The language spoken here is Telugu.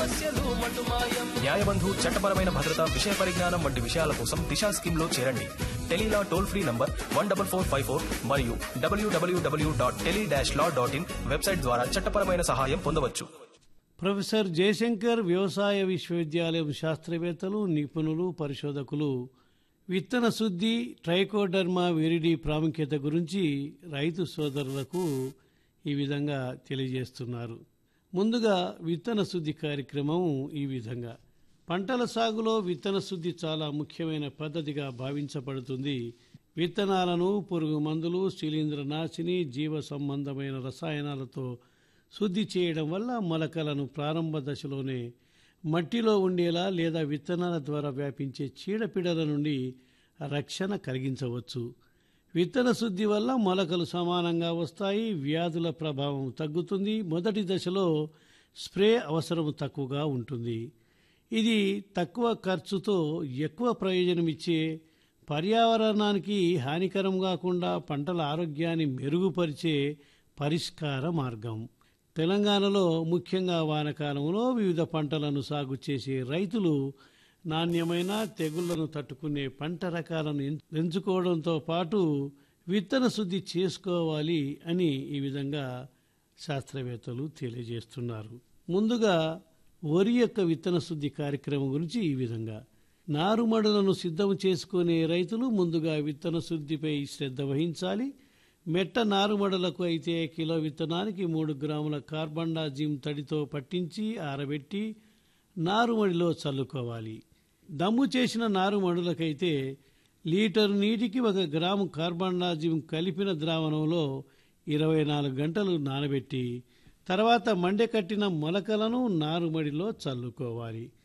సమస్యలు మటుమాయం న్యాయబంధు చట్టపరమైన భద్రత విషయ పరిజ్ఞానం వంటి విషయాల కోసం దిశా స్కీమ్ లో చేరండి Tele Law toll free number one double four five four మరియు WWW dot tele dash law dot in website ద్వారా చట్టపరమైన సహాయం పొందవచ్చు ప్రొఫెసర్ జయశంకర్ వ్యవసాయ విశ్వవిద్యాలయం శాస్త్రవేత్తలు నిపుణులు పరిశోధకులు విత్తన శుద్ధి ట్రైకోడర్మా విరిడి ప్రాముఖ్యత గురించి రైతు సోదరులకు ఈ విధంగా తెలియజేస్తున్నారు ముందుగా విత్తన శుద్ధి కార్యక్రమం ఈ విధంగా పంటల సాగులో విత్తన శుద్ధి చాలా ముఖ్యమైన పద్ధతిగా భావించబడుతుంది విత్తనాలను పురుగు మందులు శిలీంద్రనాశిని జీవ సంబంధమైన రసాయనాలతో శుద్ధి చేయడం వల్ల మొలకలను ప్రారంభ దశలోనే మట్టిలో ఉండేలా లేదా విత్తనాల ద్వారా వ్యాపించే చీడపీడల నుండి రక్షణ కలిగించవచ్చు విత్తన శుద్ధి వల్ల మొలకలు సమానంగా వస్తాయి వ్యాధుల ప్రభావం తగ్గుతుంది మొదటి దశలో స్ప్రే అవసరం తక్కువగా ఉంటుంది ఇది తక్కువ ఖర్చుతో ఎక్కువ ప్రయోజనం ఇచ్చే పర్యావరణానికి హానికరం కాకుండా పంటల ఆరోగ్యాన్ని మెరుగుపరిచే పరిష్కార మార్గం తెలంగాణలో ముఖ్యంగా వానకాలంలో వివిధ పంటలను సాగు చేసే రైతులు నాణ్యమైన తెగుళ్లను తట్టుకునే పంట రకాలను ఎం- ఎంచుకోవడంతో పాటు విత్తన శుద్ధి చేసుకోవాలి అని ఈ విధంగా శాస్త్రవేత్తలు తెలియజేస్తున్నారు ముందుగా వరి యొక్క విత్తన శుద్ధి కార్యక్రమం గురించి ఈ విధంగా నారుమడులను సిద్ధం చేసుకునే రైతులు ముందుగా విత్తన శుద్ధిపై శ్రద్ధ వహించాలి మెట్ట నారుమడులకు అయితే కిలో విత్తనానికి మూడు గ్రాముల కార్బండాజిమ్ తడితో పట్టించి ఆరబెట్టి నారుమడిలో చల్లుకోవాలి దమ్ము చేసిన నారుమడులకైతే లీటరు నీటికి ఒక గ్రాము కార్బండాజిమ్ కలిపిన ద్రావణంలో ఇరవై నాలుగు గంటలు నానబెట్టి తర్వాత మండెకట్టిన మొలకలను నారుమడిలో చల్లుకోవాలి